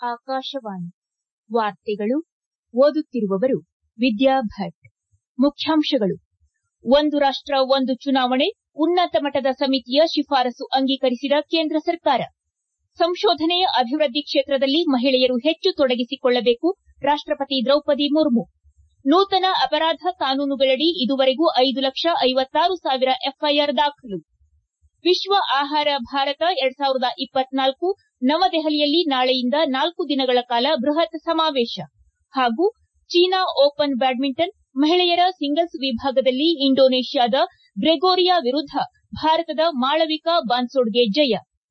ಆಕಾಶವಾಣಿ ವಾರ್ತೆಗಳು ಓದುತ್ತಿರುವವರು ವಿದ್ಯಾ ಭಟ್ ಮುಖ್ಯಾಂಶಗಳು ಒಂದು ರಾಷ್ಟ ಒಂದು ಚುನಾವಣೆ ಉನ್ನತ ಮಟ್ಟದ ಸಮಿತಿಯ ಶಿಫಾರಸು ಅಂಗೀಕರಿಸಿದ ಕೇಂದ್ರ ಸರ್ಕಾರ ಸಂಶೋಧನೆ ಅಭಿವೃದ್ದಿ ಕ್ಷೇತ್ರದಲ್ಲಿ ಮಹಿಳೆಯರು ಹೆಚ್ಚು ತೊಡಗಿಸಿಕೊಳ್ಳಬೇಕು ರಾಷ್ಟಪತಿ ದ್ರೌಪದಿ ಮುರ್ಮು ನೂತನ ಅಪರಾಧ ಕಾನೂನುಗಳಡಿ ಇದುವರೆಗೂ ಐದು ಲಕ್ಷ ಐವತ್ತಾರು ಸಾವಿರ ಎಫ್ಐಆರ್ ದಾಖಲು ವಿಶ್ವ ಆಹಾರ ಭಾರತ ಎರಡ್ ಸಾವಿರದ ಇಪ್ಪತ್ನಾಲ್ಕು ನವದೆಹಲಿಯಲ್ಲಿ ನಾಳೆಯಿಂದ ನಾಲ್ಕು ದಿನಗಳ ಕಾಲ ಬೃಹತ್ ಸಮಾವೇಶ ಹಾಗೂ ಚೀನಾ ಓಪನ್ ಬ್ಯಾಡ್ಮಿಂಟನ್ ಮಹಿಳೆಯರ ಸಿಂಗಲ್ಸ್ ವಿಭಾಗದಲ್ಲಿ ಇಂಡೋನೇಷ್ಯಾದ ಗ್ರೆಗೋರಿಯಾ ವಿರುದ್ದ ಭಾರತದ ಮಾಳವಿಕಾ ಬಾನ್ಸೋಡ್ಗೆ ಜಯ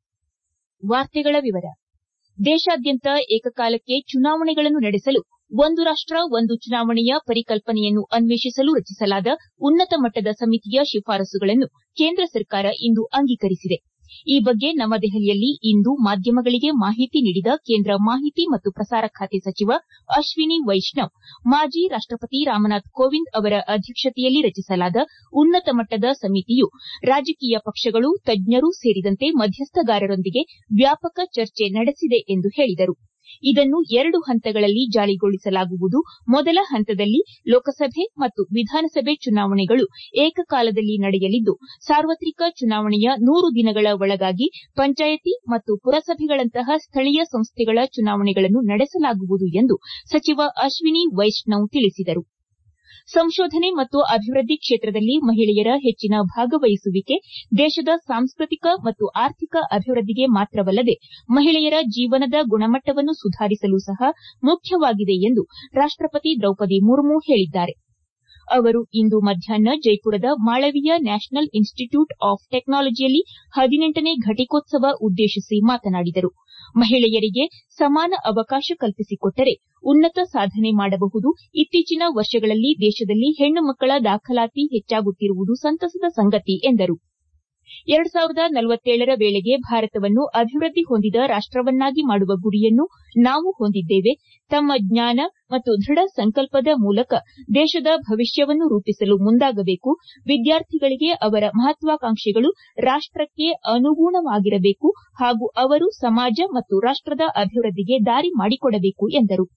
ದೇಶಾದ್ಯಂತ ಏಕಕಾಲಕ್ಕೆ ಚುನಾವಣೆಗಳನ್ನು ನಡೆಸಲು ಒಂದು ರಾಷ್ಟ ಒಂದು ಚುನಾವಣೆಯ ಪರಿಕಲ್ಪನೆಯನ್ನು ಅನ್ವೇಷಿಸಲು ರಚಿಸಲಾದ ಉನ್ನತ ಮಟ್ಟದ ಸಮಿತಿಯ ಶಿಫಾರಸುಗಳನ್ನು ಕೇಂದ್ರ ಸರ್ಕಾರ ಇಂದು ಅಂಗೀಕರಿಸಿದೆ ಈ ಬಗ್ಗೆ ನವದೆಹಲಿಯಲ್ಲಿ ಇಂದು ಮಾಧ್ಯಮಗಳಿಗೆ ಮಾಹಿತಿ ನೀಡಿದ ಕೇಂದ್ರ ಮಾಹಿತಿ ಮತ್ತು ಪ್ರಸಾರ ಖಾತೆ ಸಚಿವ ಅಶ್ವಿನಿ ವೈಷ್ಣವ್ ಮಾಜಿ ರಾಷ್ಟಪತಿ ರಾಮನಾಥ್ ಕೋವಿಂದ್ ಅವರ ಅಧ್ಯಕ್ಷತೆಯಲ್ಲಿ ರಚಿಸಲಾದ ಉನ್ನತ ಮಟ್ಟದ ಸಮಿತಿಯು ರಾಜಕೀಯ ಪಕ್ಷಗಳು ತಜ್ಞರು ಸೇರಿದಂತೆ ಮಧ್ಯಸ್ಥಗಾರರೊಂದಿಗೆ ವ್ಯಾಪಕ ಚರ್ಚೆ ನಡೆಸಿದೆ ಎಂದು ಹೇಳಿದರು ಇದನ್ನು ಎರಡು ಹಂತಗಳಲ್ಲಿ ಜಾರಿಗೊಳಿಸಲಾಗುವುದು ಮೊದಲ ಹಂತದಲ್ಲಿ ಲೋಕಸಭೆ ಮತ್ತು ವಿಧಾನಸಭೆ ಚುನಾವಣೆಗಳು ಏಕಕಾಲದಲ್ಲಿ ನಡೆಯಲಿದ್ದು ಸಾರ್ವತ್ರಿಕ ಚುನಾವಣೆಯ ನೂರು ದಿನಗಳ ಒಳಗಾಗಿ ಪಂಚಾಯತಿ ಮತ್ತು ಪುರಸಭೆಗಳಂತಹ ಸ್ಥಳೀಯ ಸಂಸ್ಥೆಗಳ ಚುನಾವಣೆಗಳನ್ನು ನಡೆಸಲಾಗುವುದು ಎಂದು ಸಚಿವ ಅಶ್ವಿನಿ ವೈಷ್ಣವ್ ತಿಳಿಸಿದರು ಸಂಶೋಧನೆ ಮತ್ತು ಅಭಿವೃದ್ದಿ ಕ್ಷೇತ್ರದಲ್ಲಿ ಮಹಿಳೆಯರ ಹೆಚ್ಚಿನ ಭಾಗವಹಿಸುವಿಕೆ ದೇಶದ ಸಾಂಸ್ಕೃತಿಕ ಮತ್ತು ಆರ್ಥಿಕ ಅಭಿವೃದ್ದಿಗೆ ಮಾತ್ರವಲ್ಲದೆ ಮಹಿಳೆಯರ ಜೀವನದ ಗುಣಮಟ್ಟವನ್ನು ಸುಧಾರಿಸಲು ಸಹ ಮುಖ್ಯವಾಗಿದೆ ಎಂದು ರಾಷ್ಟಪತಿ ದ್ರೌಪದಿ ಮುರ್ಮು ಹೇಳಿದ್ದಾರೆ ಅವರು ಇಂದು ಮಧ್ಯಾಹ್ನ ಜೈಪುರದ ಮಾಳವೀಯ ನ್ಯಾಷನಲ್ ಇನ್ಸ್ಟಿಟ್ಯೂಟ್ ಆಫ್ ಟೆಕ್ನಾಲಜಿಯಲ್ಲಿ ಹದಿನೆಂಟನೇ ಘಟಿಕೋತ್ಸವ ಉದ್ದೇಶಿಸಿ ಮಾತನಾಡಿದರು ಮಹಿಳೆಯರಿಗೆ ಸಮಾನ ಅವಕಾಶ ಕಲ್ಪಿಸಿಕೊಟ್ಟರೆ ಉನ್ನತ ಸಾಧನೆ ಮಾಡಬಹುದು ಇತ್ತೀಚಿನ ವರ್ಷಗಳಲ್ಲಿ ದೇಶದಲ್ಲಿ ಹೆಣ್ಣು ಮಕ್ಕಳ ದಾಖಲಾತಿ ಹೆಚ್ಚಾಗುತ್ತಿರುವುದು ಸಂತಸದ ಸಂಗತಿ ಎಂದರು ಎರಡ್ ಸಾವಿರದ ನಲವತ್ತೇಳರ ವೇಳೆಗೆ ಭಾರತವನ್ನು ಅಭಿವೃದ್ದಿ ಹೊಂದಿದ ರಾಷ್ಟವನ್ನಾಗಿ ಮಾಡುವ ಗುರಿಯನ್ನು ನಾವು ಹೊಂದಿದ್ದೇವೆ ತಮ್ಮ ಜ್ಞಾನ ಮತ್ತು ದೃಢ ಸಂಕಲ್ಪದ ಮೂಲಕ ದೇಶದ ಭವಿಷ್ಯವನ್ನು ರೂಪಿಸಲು ಮುಂದಾಗಬೇಕು ವಿದ್ಯಾರ್ಥಿಗಳಿಗೆ ಅವರ ಮಹತ್ವಾಕಾಂಕ್ಷೆಗಳು ರಾಷ್ಟಕ್ಕೆ ಅನುಗುಣವಾಗಿರಬೇಕು ಹಾಗೂ ಅವರು ಸಮಾಜ ಮತ್ತು ರಾಷ್ಟದ ಅಭಿವೃದ್ದಿಗೆ ದಾರಿ ಮಾಡಿಕೊಡಬೇಕು ಎಂದರು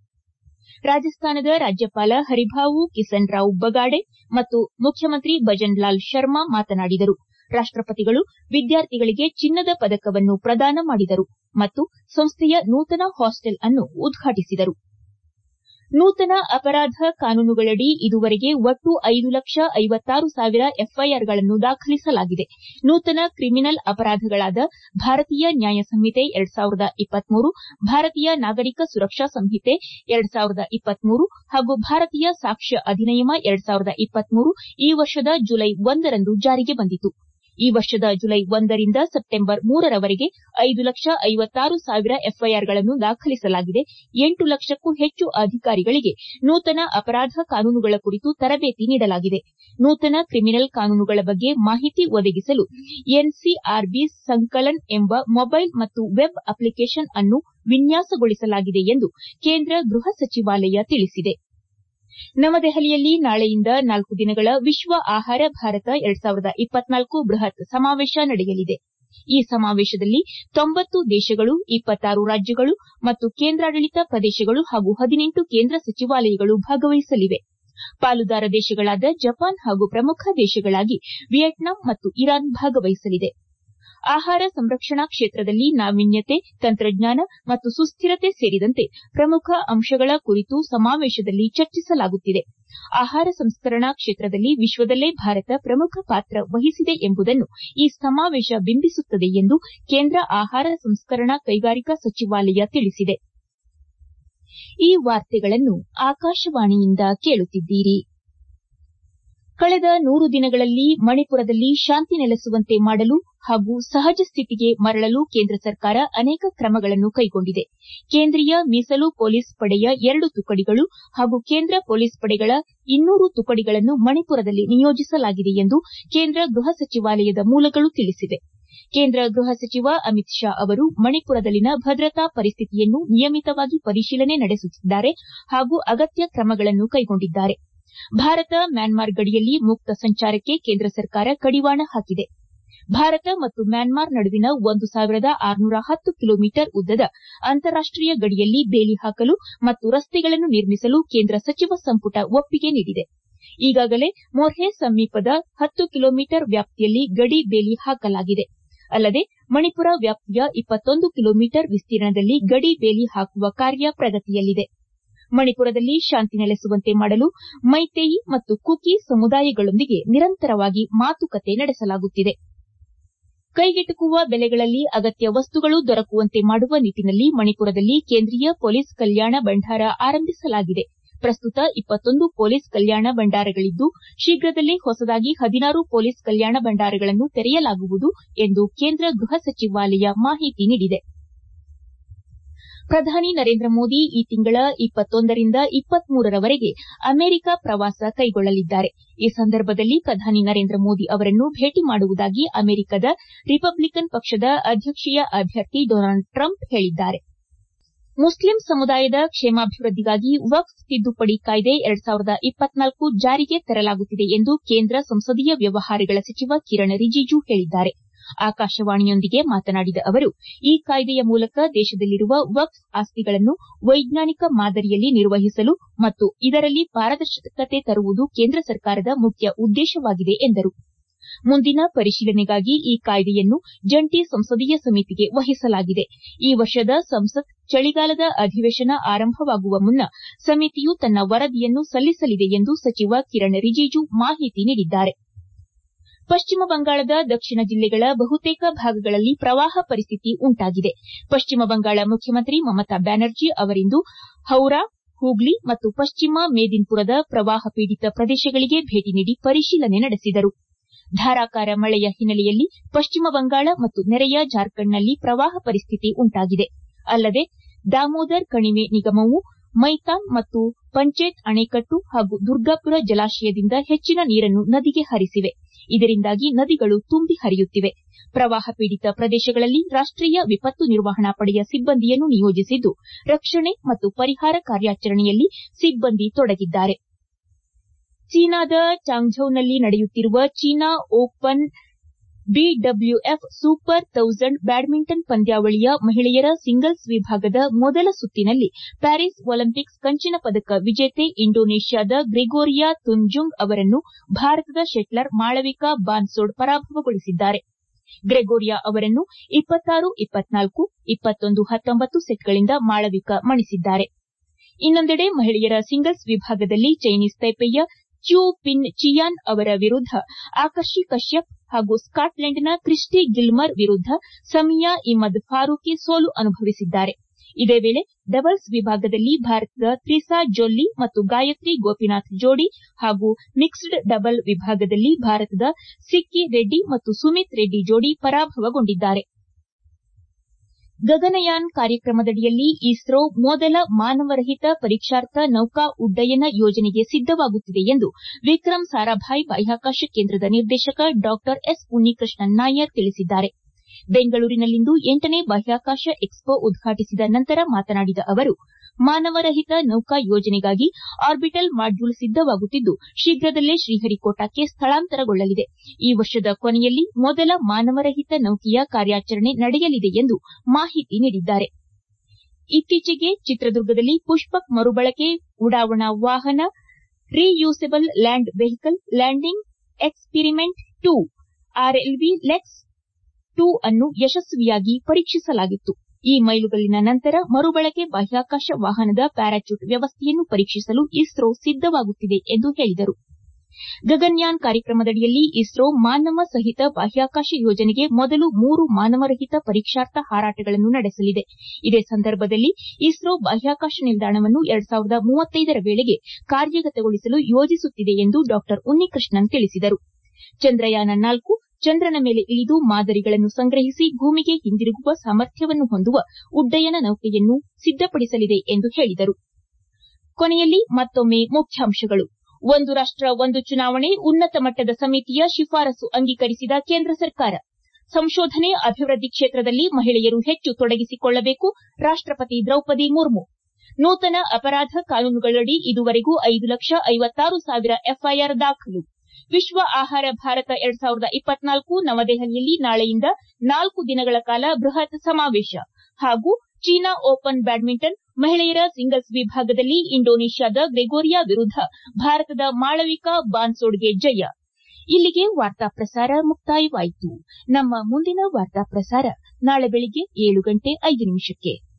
ರಾಜಸ್ಥಾನದ ರಾಜ್ಯಪಾಲ ಹರಿಭಾವು ಕಿಸನ್ ರಾವ್ ಬಗಾಡೆ ಮತ್ತು ಮುಖ್ಯಮಂತ್ರಿ ಭಜನ್ ಲಾಲ್ ಶರ್ಮಾ ಮಾತನಾಡಿದರು ರಾಷ್ಟಪತಿಗಳು ವಿದ್ಯಾರ್ಥಿಗಳಿಗೆ ಚಿನ್ನದ ಪದಕವನ್ನು ಪ್ರದಾನ ಮಾಡಿದರು ಮತ್ತು ಸಂಸ್ಥೆಯ ನೂತನ ಹಾಸ್ಟೆಲ್ ಅನ್ನು ಉದ್ಘಾಟಿಸಿದರು ನೂತನ ಅಪರಾಧ ಕಾನೂನುಗಳಡಿ ಇದುವರೆಗೆ ಒಟ್ಟು ಐದು ಲಕ್ಷ ಐವತ್ತಾರು ಸಾವಿರ ಎಫ್ಐಆರ್ಗಳನ್ನು ದಾಖಲಿಸಲಾಗಿದೆ ನೂತನ ಕ್ರಿಮಿನಲ್ ಅಪರಾಧಗಳಾದ ಭಾರತೀಯ ನ್ಯಾಯ ಸಂಹಿತೆ ಎರಡ್ ಸಾವಿರದ ಇಪ್ಪತ್ಮೂರು ಭಾರತೀಯ ನಾಗರಿಕ ಸುರಕ್ಷಾ ಸಂಹಿತೆ ಎರಡ್ ಸಾವಿರದ ಇಪ್ಪತ್ಮೂರು ಹಾಗೂ ಭಾರತೀಯ ಸಾಕ್ಷ್ಯ ಅಧಿನಿಯಮ ಎರಡ್ ಸಾವಿರದ ಇಪ್ಪತ್ಮೂರು ಈ ವರ್ಷದ ಜುಲೈ ಒಂದರಂದು ಜಾರಿಗೆ ಬಂದಿತು ಈ ವರ್ಷದ ಜುಲೈ ಒಂದರಿಂದ ಸೆಪ್ಟೆಂಬರ್ ಮೂರರವರೆಗೆ ಐದು ಲಕ್ಷ ಐವತ್ತಾರು ಸಾವಿರ ಎಫ್ಐಆರ್ಗಳನ್ನು ದಾಖಲಿಸಲಾಗಿದೆ ಎಂಟು ಲಕ್ಷಕ್ಕೂ ಹೆಚ್ಚು ಅಧಿಕಾರಿಗಳಿಗೆ ನೂತನ ಅಪರಾಧ ಕಾನೂನುಗಳ ಕುರಿತು ತರಬೇತಿ ನೀಡಲಾಗಿದೆ ನೂತನ ಕ್ರಿಮಿನಲ್ ಕಾನೂನುಗಳ ಬಗ್ಗೆ ಮಾಹಿತಿ ಒದಗಿಸಲು ಎನ್ಸಿಆರ್ಬಿ ಸಂಕಲನ್ ಎಂಬ ಮೊಬೈಲ್ ಮತ್ತು ವೆಬ್ ಅಪ್ಲಿಕೇಷನ್ ಅನ್ನು ವಿನ್ಯಾಸಗೊಳಿಸಲಾಗಿದೆ ಎಂದು ಕೇಂದ್ರ ಗೃಹ ಸಚಿವಾಲಯ ತಿಳಿಸಿದೆ ನವದೆಹಲಿಯಲ್ಲಿ ನಾಳೆಯಿಂದ ನಾಲ್ಕು ದಿನಗಳ ವಿಶ್ವ ಆಹಾರ ಭಾರತ ಎರಡ್ ಸಾವಿರದ ಇಪ್ಪತ್ನಾಲ್ಕು ಬೃಹತ್ ಸಮಾವೇಶ ನಡೆಯಲಿದೆ ಈ ಸಮಾವೇಶದಲ್ಲಿ ತೊಂಬತ್ತು ದೇಶಗಳು ಇಪ್ಪತ್ತಾರು ರಾಜ್ಯಗಳು ಮತ್ತು ಕೇಂದ್ರಾಡಳಿತ ಪ್ರದೇಶಗಳು ಹಾಗೂ ಹದಿನೆಂಟು ಕೇಂದ್ರ ಸಚಿವಾಲಯಗಳು ಭಾಗವಹಿಸಲಿವೆ ಪಾಲುದಾರ ದೇಶಗಳಾದ ಜಪಾನ್ ಹಾಗೂ ಪ್ರಮುಖ ದೇಶಗಳಾಗಿ ವಿಯೆಟ್ನಾಂ ಮತ್ತು ಇರಾನ್ ಭಾಗವಹಿಸಲಿದೆ ಆಹಾರ ಸಂರಕ್ಷಣಾ ಕ್ಷೇತ್ರದಲ್ಲಿ ನಾವೀನ್ಯತೆ ತಂತ್ರಜ್ಞಾನ ಮತ್ತು ಸುಸ್ದಿರತೆ ಸೇರಿದಂತೆ ಪ್ರಮುಖ ಅಂಶಗಳ ಕುರಿತು ಸಮಾವೇಶದಲ್ಲಿ ಚರ್ಚಿಸಲಾಗುತ್ತಿದೆ ಆಹಾರ ಸಂಸ್ಕರಣಾ ಕ್ಷೇತ್ರದಲ್ಲಿ ವಿಶ್ವದಲ್ಲೇ ಭಾರತ ಪ್ರಮುಖ ಪಾತ್ರ ವಹಿಸಿದೆ ಎಂಬುದನ್ನು ಈ ಸಮಾವೇಶ ಬಿಂಬಿಸುತ್ತದೆ ಎಂದು ಕೇಂದ್ರ ಆಹಾರ ಸಂಸ್ಕರಣಾ ಕೈಗಾರಿಕಾ ಸಚಿವಾಲಯ ತಿಳಿಸಿದೆ ಈ ವಾರ್ತೆಗಳನ್ನು ಆಕಾಶವಾಣಿಯಿಂದ ಕೇಳುತ್ತಿದ್ದೀರಿ ಕಳೆದ ನೂರು ದಿನಗಳಲ್ಲಿ ಮಣಿಪುರದಲ್ಲಿ ಶಾಂತಿ ನೆಲೆಸುವಂತೆ ಮಾಡಲು ಹಾಗೂ ಸಹಜ ಸ್ಥಿತಿಗೆ ಮರಳಲು ಕೇಂದ್ರ ಸರ್ಕಾರ ಅನೇಕ ಕ್ರಮಗಳನ್ನು ಕೈಗೊಂಡಿದೆ ಕೇಂದ್ರೀಯ ಮೀಸಲು ಪೊಲೀಸ್ ಪಡೆಯ ಎರಡು ತುಕಡಿಗಳು ಹಾಗೂ ಕೇಂದ್ರ ಪೊಲೀಸ್ ಪಡೆಗಳ ಇನ್ನೂರು ತುಕಡಿಗಳನ್ನು ಮಣಿಪುರದಲ್ಲಿ ನಿಯೋಜಿಸಲಾಗಿದೆ ಎಂದು ಕೇಂದ್ರ ಗೃಹ ಸಚಿವಾಲಯದ ಮೂಲಗಳು ತಿಳಿಸಿವೆ ಕೇಂದ್ರ ಗೃಹ ಸಚಿವ ಅಮಿತ್ ಶಾ ಅವರು ಮಣಿಪುರದಲ್ಲಿನ ಭದ್ರತಾ ಪರಿಸ್ಥಿತಿಯನ್ನು ನಿಯಮಿತವಾಗಿ ಪರಿಶೀಲನೆ ನಡೆಸುತ್ತಿದ್ದಾರೆ ಹಾಗೂ ಅಗತ್ಯ ಕ್ರಮಗಳನ್ನು ಕೈಗೊಂಡಿದ್ದಾರೆ ಭಾರತ ಮ್ಯಾನ್ಮಾರ್ ಗಡಿಯಲ್ಲಿ ಮುಕ್ತ ಸಂಚಾರಕ್ಕೆ ಕೇಂದ್ರ ಸರ್ಕಾರ ಕಡಿವಾಣ ಹಾಕಿದೆ ಭಾರತ ಮತ್ತು ಮ್ಯಾನ್ಮಾರ್ ನಡುವಿನ ಒಂದು ಸಾವಿರದ ಆರುನೂರ ಹತ್ತು ಕಿಲೋಮೀಟರ್ ಉದ್ದದ ಅಂತಾರಾಷ್ಟೀಯ ಗಡಿಯಲ್ಲಿ ಬೇಲಿ ಹಾಕಲು ಮತ್ತು ರಸ್ತೆಗಳನ್ನು ನಿರ್ಮಿಸಲು ಕೇಂದ್ರ ಸಚಿವ ಸಂಪುಟ ಒಪ್ಪಿಗೆ ನೀಡಿದೆ ಈಗಾಗಲೇ ಮೋರ್ಹೆ ಸಮೀಪದ ಹತ್ತು ಕಿಲೋಮೀಟರ್ ವ್ಯಾಪ್ತಿಯಲ್ಲಿ ಗಡಿ ಬೇಲಿ ಹಾಕಲಾಗಿದೆ ಅಲ್ಲದೆ ಮಣಿಪುರ ವ್ಯಾಪ್ತಿಯ ಇಪ್ಪತ್ತೊಂದು ಕಿಲೋಮೀಟರ್ ವಿಸ್ತೀರ್ಣದಲ್ಲಿ ಗಡಿ ಬೇಲಿ ಹಾಕುವ ಕಾರ್ಯ ಪ್ರಗತಿಯಲ್ಲಿದೆ ಮಣಿಪುರದಲ್ಲಿ ಶಾಂತಿ ನೆಲೆಸುವಂತೆ ಮಾಡಲು ಮೈತೇಯಿ ಮತ್ತು ಕುಕಿ ಸಮುದಾಯಗಳೊಂದಿಗೆ ನಿರಂತರವಾಗಿ ಮಾತುಕತೆ ನಡೆಸಲಾಗುತ್ತಿದೆ ಕೈಗೆಟುಕುವ ಬೆಲೆಗಳಲ್ಲಿ ಅಗತ್ಯ ವಸ್ತುಗಳು ದೊರಕುವಂತೆ ಮಾಡುವ ನಿಟ್ಟನಲ್ಲಿ ಮಣಿಪುರದಲ್ಲಿ ಕೇಂದ್ರೀಯ ಪೊಲೀಸ್ ಕಲ್ಯಾಣ ಭಂಡಾರ ಆರಂಭಿಸಲಾಗಿದೆ ಪ್ರಸ್ತುತ ಇಪ್ಪತ್ತೊಂದು ಪೊಲೀಸ್ ಕಲ್ಯಾಣ ಭಂಡಾರಗಳಿದ್ದು ಶೀಘ್ರದಲ್ಲೇ ಹೊಸದಾಗಿ ಹದಿನಾರು ಪೊಲೀಸ್ ಕಲ್ಯಾಣ ಭಂಡಾರಗಳನ್ನು ತೆರೆಯಲಾಗುವುದು ಎಂದು ಕೇಂದ್ರ ಗೃಹ ಸಚಿವಾಲಯ ಮಾಹಿತಿ ನೀಡಿದೆ ಪ್ರಧಾನಿ ನರೇಂದ್ರ ಮೋದಿ ಈ ತಿಂಗಳ ಇಪ್ಪತ್ತೊಂದರಿಂದ ಇಪ್ಪತ್ಮೂರರವರೆಗೆ ಅಮೆರಿಕ ಪ್ರವಾಸ ಕೈಗೊಳ್ಳಲಿದ್ದಾರೆ ಈ ಸಂದರ್ಭದಲ್ಲಿ ಪ್ರಧಾನಿ ನರೇಂದ್ರ ಮೋದಿ ಅವರನ್ನು ಭೇಟಿ ಮಾಡುವುದಾಗಿ ಅಮೆರಿಕದ ರಿಪಬ್ಲಿಕನ್ ಪಕ್ಷದ ಅಧ್ಯಕ್ಷೀಯ ಅಭ್ಯರ್ಥಿ ಡೊನಾಲ್ಡ್ ಟ್ರಂಪ್ ಹೇಳಿದ್ದಾರೆ ಮುಸ್ಲಿಂ ಸಮುದಾಯದ ಕ್ಷೇಮಾಭಿವೃದ್ದಿಗಾಗಿ ವಕ್ಫ್ ತಿದ್ದುಪಡಿ ಕಾಯ್ದೆ ಎರಡ್ ಸಾವಿರದ ಇಪ್ಪತ್ನಾಲ್ಕು ಜಾರಿಗೆ ತರಲಾಗುತ್ತಿದೆ ಎಂದು ಕೇಂದ್ರ ಸಂಸದೀಯ ವ್ಯವಹಾರಗಳ ಸಚಿವ ಕಿರಣ್ ರಿಜಿಜು ಹೇಳಿದ್ದಾರೆ ಆಕಾಶವಾಣಿಯೊಂದಿಗೆ ಮಾತನಾಡಿದ ಅವರು ಈ ಕಾಯ್ದೆಯ ಮೂಲಕ ದೇಶದಲ್ಲಿರುವ ವಕ್ಫ್ ಆಸ್ತಿಗಳನ್ನು ವೈಜ್ಞಾನಿಕ ಮಾದರಿಯಲ್ಲಿ ನಿರ್ವಹಿಸಲು ಮತ್ತು ಇದರಲ್ಲಿ ಪಾರದರ್ಶಕತೆ ತರುವುದು ಕೇಂದ್ರ ಸರ್ಕಾರದ ಮುಖ್ಯ ಉದ್ದೇಶವಾಗಿದೆ ಎಂದರು ಮುಂದಿನ ಪರಿಶೀಲನೆಗಾಗಿ ಈ ಕಾಯ್ದೆಯನ್ನು ಜಂಟಿ ಸಂಸದೀಯ ಸಮಿತಿಗೆ ವಹಿಸಲಾಗಿದೆ ಈ ವರ್ಷದ ಸಂಸತ್ ಚಳಿಗಾಲದ ಅಧಿವೇಶನ ಆರಂಭವಾಗುವ ಮುನ್ನ ಸಮಿತಿಯು ತನ್ನ ವರದಿಯನ್ನು ಸಲ್ಲಿಸಲಿದೆ ಎಂದು ಸಚಿವ ಕಿರಣ್ ರಿಜಿಜು ಮಾಹಿತಿ ನೀಡಿದ್ದಾರೆ ಪಶ್ಚಿಮ ಬಂಗಾಳದ ದಕ್ಷಿಣ ಜಿಲ್ಲೆಗಳ ಬಹುತೇಕ ಭಾಗಗಳಲ್ಲಿ ಪ್ರವಾಹ ಪರಿಸ್ಥಿತಿ ಉಂಟಾಗಿದೆ ಪಶ್ಚಿಮ ಬಂಗಾಳ ಮುಖ್ಯಮಂತ್ರಿ ಮಮತಾ ಬ್ಯಾನರ್ಜಿ ಅವರಿಂದು ಹೌರಾ ಹೂಗ್ಲಿ ಮತ್ತು ಪಶ್ಚಿಮ ಮೇದಿನ್ಪುರದ ಪ್ರವಾಹ ಪೀಡಿತ ಪ್ರದೇಶಗಳಿಗೆ ಭೇಟಿ ನೀಡಿ ಪರಿಶೀಲನೆ ನಡೆಸಿದರು ಧಾರಾಕಾರ ಮಳೆಯ ಹಿನ್ನೆಲೆಯಲ್ಲಿ ಪಶ್ಚಿಮ ಬಂಗಾಳ ಮತ್ತು ನೆರೆಯ ಜಾರ್ಖಂಡ್ನಲ್ಲಿ ಪ್ರವಾಹ ಪರಿಸ್ಥಿತಿ ಉಂಟಾಗಿದೆ ಅಲ್ಲದೆ ದಾಮೋದರ್ ಕಣಿವೆ ನಿಗಮವು ಮೈತಾನ್ ಮತ್ತು ಪಂಚೇತ್ ಅಣೆಕಟ್ಟು ಹಾಗೂ ದುರ್ಗಾಪುರ ಜಲಾಶಯದಿಂದ ಹೆಚ್ಚಿನ ನೀರನ್ನು ನದಿಗೆ ಹರಿಸಿವೆ ಇದರಿಂದಾಗಿ ನದಿಗಳು ತುಂಬಿ ಹರಿಯುತ್ತಿವೆ ಪ್ರವಾಹ ಪೀಡಿತ ಪ್ರದೇಶಗಳಲ್ಲಿ ರಾಷ್ಟೀಯ ವಿಪತ್ತು ನಿರ್ವಹಣಾ ಪಡೆಯ ಸಿಬ್ಬಂದಿಯನ್ನು ನಿಯೋಜಿಸಿದ್ದು ರಕ್ಷಣೆ ಮತ್ತು ಪರಿಹಾರ ಕಾರ್ಯಾಚರಣೆಯಲ್ಲಿ ಸಿಬ್ಬಂದಿ ತೊಡಗಿದ್ದಾರೆ ಚೀನಾದ ಚಾಂಗ್ಝೌನಲ್ಲಿ ನಡೆಯುತ್ತಿರುವ China open BWF super thousand badminton ಪಂದ್ಯಾವಳಿಯ ಮಹಿಳೆಯರ ಸಿಂಗಲ್ಸ್ ವಿಭಾಗದ ಮೊದಲ ಸುತ್ತಿನಲ್ಲಿ ಪ್ಯಾರಿಸ್ ಒಲಿಂಪಿಕ್ಸ್ ಕಂಚಿನ ಪದಕ ವಿಜೇತೆ ಇಂಡೋನೇಷ್ಯಾದ ಗ್ರೆಗೋರಿಯಾ ತುನ್ಜುಂಗ್ ಅವರನ್ನು ಭಾರತದ ಶೆಟ್ಲರ್ ಮಾಳವಿಕಾ ಬಾನ್ಸೋಡ್ ಪರಾಭವಗೊಳಿಸಿದ್ದಾರೆ ಗ್ರೆಗೋರಿಯಾ ಅವರನ್ನು ಇಪ್ಪತ್ತಾರು ಇಪ್ಪತ್ನಾಲ್ಕು ಇಪ್ಪತ್ತೊಂದು ಹತ್ತೊಂಬತ್ತು ಸೆಟ್ಗಳಿಂದ ಮಾಳವಿಕಾ ಮಣಿಸಿದ್ದಾರೆ ಇನ್ನೊಂದೆಡೆ ಮಹಿಳೆಯರ ಸಿಂಗಲ್ಸ್ ವಿಭಾಗದಲ್ಲಿ ಚೈನೀಸ್ ತೈಪೆಯ ಚ್ಯೂ ಪಿನ್ ಚಿಯಾನ್ ಅವರ ವಿರುದ್ದ ಆಕರ್ಷಿ ಕಶ್ಯಪ್ ಹಾಗೂ ಸ್ಕಾಟ್ಲೆಂಡ್ನ ಕ್ರಿಸ್ಟಿ ಗಿಲ್ಮರ್ ವಿರುದ್ದ ಸಮಿಯಾ ಇಮದ್ ಫಾರೂಕಿ ಸೋಲು ಅನುಭವಿಸಿದ್ದಾರೆ ಇದೇ ವೇಳೆ ಡಬಲ್ಸ್ ವಿಭಾಗದಲ್ಲಿ ಭಾರತದ ತ್ರಿಸಾ ಜೊಲ್ಲಿ ಮತ್ತು ಗಾಯತ್ರಿ ಗೋಪಿನಾಥ್ ಜೋಡಿ ಹಾಗೂ ಮಿಕ್ಸ್ಡ್ ಡಬಲ್ ವಿಭಾಗದಲ್ಲಿ ಭಾರತದ ಸಿಕ್ಕಿ ರೆಡ್ಡಿ ಮತ್ತು ಸುಮಿತ್ ರೆಡ್ಡಿ ಜೋಡಿ ಪರಾಭವಗೊಂಡಿದ್ದಾರೆ ಗಗನಯಾನ್ ಕಾರ್ಯಕ್ರಮದಡಿಯಲ್ಲಿ ಇಸ್ರೋ ಮೊದಲ ಮಾನವರಹಿತ ಪರೀಕ್ಷಾರ್ಥ ನೌಕಾ ಉಡ್ಡಯನ ಯೋಜನೆಗೆ ಸಿದ್ದವಾಗುತ್ತಿದೆ ಎಂದು ವಿಕ್ರಮ್ ಸಾರಾಭಾಯ್ ಬಾಹ್ಯಾಕಾಶ ಕೇಂದ್ರದ ನಿರ್ದೇಶಕ ಡಾ ಎಸ್ ಉನ್ನಿಕೃಷ್ಣನ್ ನಾಯರ್ ತಿಳಿಸಿದ್ದಾರೆ ಬೆಂಗಳೂರಿನಲ್ಲಿಂದು ಎಂಟನೇ ಬಾಹ್ಯಾಕಾಶ ಎಕ್ಸ್ಪೋ ಉದ್ಘಾಟಿಸಿದ ನಂತರ ಮಾತನಾಡಿದ ಅವರು ಮಾನವರಹಿತ ನೌಕಾ ಯೋಜನೆಗಾಗಿ ಆರ್ಬಿಟಲ್ ಮಾಡ್ಯೂಲ್ ಸಿದ್ದವಾಗುತ್ತಿದ್ದು ಶೀಘ್ರದಲ್ಲೇ ಶ್ರೀಹರಿಕೋಟಾಕ್ಕೆ ಸ್ಥಳಾಂತರಗೊಳ್ಳಲಿದೆ ಈ ವರ್ಷದ ಕೊನೆಯಲ್ಲಿ ಮೊದಲ ಮಾನವರಹಿತ ನೌಕೆಯ ಕಾರ್ಯಾಚರಣೆ ನಡೆಯಲಿದೆ ಎಂದು ಮಾಹಿತಿ ನೀಡಿದ್ದಾರೆ ಇತ್ತೀಚೆಗೆ ಚಿತ್ರದುರ್ಗದಲ್ಲಿ ಪುಷ್ಪಕ್ ಮರುಬಳಕೆ ಉಡಾವಣಾ ವಾಹನ reusable land vehicle landing experiment two RLV LEX two ಅನ್ನು ಯಶಸ್ವಿಯಾಗಿ ಪರೀಕ್ಷಿಸಲಾಗಿತ್ತು ಈ ಮೈಲುಗಲ್ಲಿನ ನಂತರ ಮರುಬಳಕೆ ಬಾಹ್ಯಾಕಾಶ ವಾಹನದ ಪ್ಯಾರಾಚೂಟ್ ವ್ಯವಸ್ಥೆಯನ್ನು ಪರೀಕ್ಷಿಸಲು ಇಸ್ರೋ ಸಿದ್ದವಾಗುತ್ತಿದೆ ಎಂದು ಹೇಳಿದರು ಗಗನ್ಯಾನ್ ಕಾರ್ಯಕ್ರಮದಡಿಯಲ್ಲಿ ಇಸ್ರೋ ಮಾನವ ಸಹಿತ ಬಾಹ್ಯಾಕಾಶ ಯೋಜನೆಗೆ ಮೊದಲು ಮೂರು ಮಾನವರಹಿತ ಪರೀಕ್ಷಾರ್ಥ ಹಾರಾಟಗಳನ್ನು ನಡೆಸಲಿದೆ ಇದೇ ಸಂದರ್ಭದಲ್ಲಿ ಇಸ್ರೋ ಬಾಹ್ಯಾಕಾಶ ನಿಲ್ದಾಣವನ್ನು ಎರಡ್ ಸಾವಿರದ ಮೂವತ್ತೈದರ ವೇಳೆಗೆ ಕಾರ್ಯಗತಗೊಳಿಸಲು ಯೋಜಿಸುತ್ತಿದೆ ಎಂದು ಡಾ ಉನ್ನಿಕೃಷ್ಣನ್ ತಿಳಿಸಿದರು ಚಂದ್ರಯಾನ ನಾಲ್ಕು ಚಂದ್ರನ ಮೇಲೆ ಇಳಿದು ಮಾದರಿಗಳನ್ನು ಸಂಗ್ರಹಿಸಿ ಭೂಮಿಗೆ ಹಿಂದಿರುಗುವ ಸಾಮರ್ಥ್ಯವನ್ನು ಹೊಂದುವ ಉಡ್ಡಯನ ನೌಕೆಯನ್ನು ಸಿದ್ದಪಡಿಸಲಿದೆ ಎಂದು ಹೇಳಿದರು ಕೊನೆಯಲ್ಲಿ ಮತ್ತೊಮ್ಮೆ ಮುಖ್ಯಾಂಶಗಳು ಒಂದು ರಾಷ್ಟ ಒಂದು ಚುನಾವಣೆ ಉನ್ನತ ಮಟ್ಟದ ಸಮಿತಿಯ ಶಿಫಾರಸು ಅಂಗೀಕರಿಸಿದ ಕೇಂದ್ರ ಸರ್ಕಾರ ಸಂಶೋಧನೆ ಅಭಿವೃದ್ಧಿ ಕ್ಷೇತ್ರದಲ್ಲಿ ಮಹಿಳೆಯರು ಹೆಚ್ಚು ತೊಡಗಿಸಿಕೊಳ್ಳಬೇಕು ರಾಷ್ಟಪತಿ ದ್ರೌಪದಿ ಮುರ್ಮು ನೂತನ ಅಪರಾಧ ಕಾನೂನುಗಳಡಿ ಇದುವರೆಗೂ ಐದು ಲಕ್ಷ ಐವತ್ತಾರು ಸಾವಿರ ಎಫ್ಐಆರ್ ದಾಖಲು ವಿಶ್ವ ಆಹಾರ ಭಾರತ ಎರಡ್ ಸಾವಿರದ ಇಪ್ಪತ್ನಾಲ್ಕು ನವದೆಹಲಿಯಲ್ಲಿ ನಾಳೆಯಿಂದ ನಾಲ್ಕು ದಿನಗಳ ಕಾಲ ಬೃಹತ್ ಸಮಾವೇಶ ಹಾಗೂ ಚೀನಾ ಓಪನ್ ಬ್ಯಾಡ್ಮಿಂಟನ್ ಮಹಿಳೆಯರ ಸಿಂಗಲ್ಸ್ ವಿಭಾಗದಲ್ಲಿ ಇಂಡೋನೇಷ್ಯಾದ ಗ್ರೆಗೋರಿಯಾ ವಿರುದ್ಧ ಭಾರತದ ಮಾಳವಿಕಾ ಬಾನ್ಸೋಡ್ಗೆ ಜಯ ಇಲ್ಲಿಗೆ ವಾರ್ತಾ ಪ್ರಸಾರ ಮುಕ್ತಾಯವಾಯಿತು ನಮ್ಮ ಮುಂದಿನ ವಾರ್ತಾ ಪ್ರಸಾರ ನಾಳೆ ಬೆಳಿಗ್ಗೆ ಏಳು ಗಂಟೆ ಐದು ನಿಮಿಷಕ್ಕೆ